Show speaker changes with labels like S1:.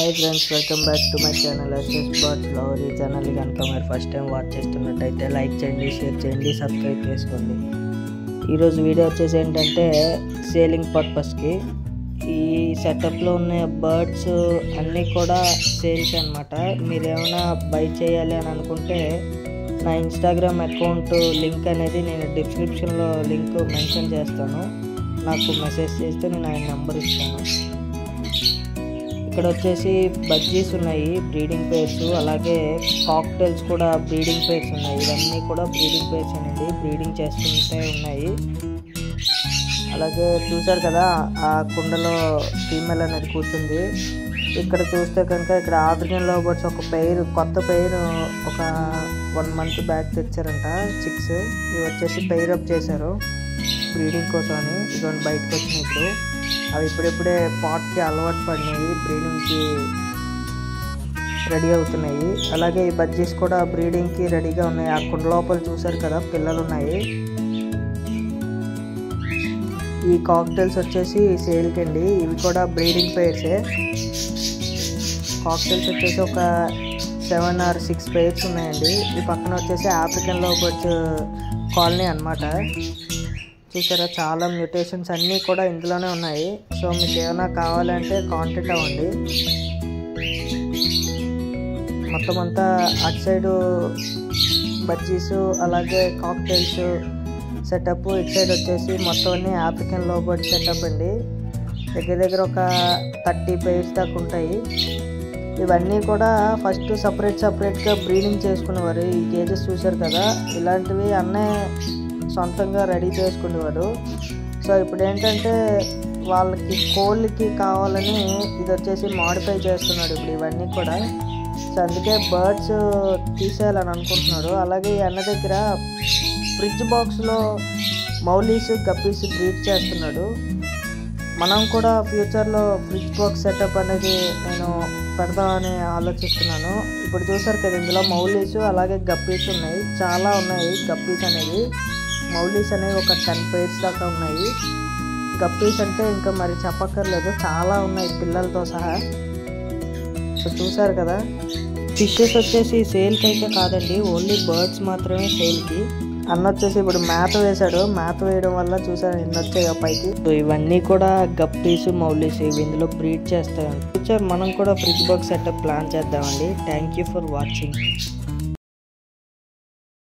S1: hi friends welcome back to my channel S S bots lover ఈ channel కనుక మీరు first time watch చేస్తున్నట్టయితే like చేయండి షేర్ చేయండి సబ్స్క్రైబ్ చేసుకోండి ఈరోజు వీడియో వచ్చేసి ఏంటంటే సేలింగ్ పర్పస్కి ఈ సెటప్లో ఉన్న బర్డ్స్ అన్నీ కూడా సేల్స్ అనమాట మీరు ఏమైనా బై చేయాలి అని అనుకుంటే నా ఇన్స్టాగ్రామ్ అకౌంట్ లింక్ అనేది నేను డిస్క్రిప్షన్లో లింక్ మెన్షన్ చేస్తాను నాకు మెసేజ్ చేస్తే నేను ఆయన నెంబర్ ఇస్తాను ఇక్కడ వచ్చేసి బజ్జీస్ ఉన్నాయి బ్రీడింగ్ పేర్స్ అలాగే కాక్టైల్స్ కూడా బ్రీడింగ్ పేర్స్ ఉన్నాయి ఇవన్నీ కూడా బ్రీడింగ్ పేర్స్ అనేది బ్రీడింగ్ చేస్తుంటే ఉన్నాయి అలాగే చూసారు కదా ఆ కుండలో ఫీమేల్ అనేది కూర్చుంది ఇక్కడ చూస్తే కనుక ఇక్కడ ఆఫ్రికన్ లోబర్ట్స్ ఒక పెయిర్ కొత్త పెయిర్ ఒక వన్ మంత్ బ్యాక్ తెచ్చారంట చిక్స్ ఇవి వచ్చేసి పెయిర్ అప్ చేశారు బ్రీడింగ్ కోసం అని ఇటువంటి బయటకు వచ్చినాయి ఇప్పుడు అవి ఇప్పుడిప్పుడే పాట్కి అలవాటు పడినాయి బ్రీడింగ్కి రెడీ అవుతున్నాయి అలాగే ఈ బజ్జీస్ కూడా బ్రీడింగ్కి రెడీగా ఉన్నాయి ఆ కుండ లోపల చూసారు కదా పిల్లలు ఉన్నాయి ఈ కాక్టైల్స్ వచ్చేసి సేల్కి అండి ఇవి కూడా బ్రీడింగ్ పేర్సే కాక్టైల్స్ వచ్చేసి ఒక సెవెన్ ఆర్ సిక్స్ పేర్స్ ఉన్నాయండి ఈ పక్కన వచ్చేసి ఆఫ్రికన్ లోబర్డ్స్ కాలనీ అనమాట చూసారా చాలా మ్యూటేషన్స్ అన్నీ కూడా ఇందులోనే ఉన్నాయి సో మీకు ఏమైనా కావాలంటే కాంటాక్ట్ అవ్వండి మొత్తం అంతా అటు సైడు బజ్జీస్ అలాగే కాక్టైల్స్ సెటప్ ఇటు సైడ్ వచ్చేసి మొత్తం అన్ని ఆఫ్రికన్ లోబర్డ్ సెటప్ అండి దగ్గర దగ్గర ఒక థర్టీ పేర్స్ దాకా ఉంటాయి ఇవన్నీ కూడా ఫస్ట్ సపరేట్ సపరేట్గా బ్రీడింగ్ చేసుకునేవారు ఈ కేజెస్ చూశారు కదా ఇలాంటివి అన్నే సొంతంగా రెడీ చేసుకునేవారు సో ఇప్పుడు ఏంటంటే వాళ్ళకి కోళ్ళకి కావాలని ఇది వచ్చేసి మాడిఫై చేస్తున్నాడు ఇప్పుడు ఇవన్నీ కూడా సో అందుకే బర్డ్స్ తీసేయాలని అనుకుంటున్నాడు అలాగే ఈ అన్న దగ్గర ఫ్రిడ్జ్ బాక్స్లో మౌలీస్ గప్పీస్ బ్రీడ్ చేస్తున్నాడు మనం కూడా ఫ్యూచర్లో ఫ్రిడ్జ్ బాక్స్ సెటప్ అనేది నేను పెడదామని ఆలోచిస్తున్నాను ఇప్పుడు చూసారు కదా ఇందులో మౌలీస్ అలాగే గప్పీస్ ఉన్నాయి చాలా ఉన్నాయి గప్పీస్ అనేవి మౌలీస్ అనేవి ఒక టెన్ పేర్స్ దాకా ఉన్నాయి గప్పీస్ అంటే ఇంకా మరి చెప్పక్కర్లేదు చాలా ఉన్నాయి పిల్లలతో సహా సో చూసారు కదా ఫిషెస్ వచ్చేసి సేల్కి అయితే కాదండి ఓన్లీ బర్డ్స్ మాత్రమే సేల్కి అన్న వచ్చేసి ఇప్పుడు మేత వేశాడు మేత వేయడం వల్ల చూసారు ఎన్ని వచ్చాయో పైకి సో ఇవన్నీ కూడా గప్పీస్ మౌలీస్ ఇవి ఇందులో బ్రీడ్ చేస్తాయి ఫ్యూచర్ మనం కూడా ఫ్రిడ్జ్ బాక్స్ సెటప్ ప్లాన్ చేద్దామండి థ్యాంక్ యూ ఫర్ వాచింగ్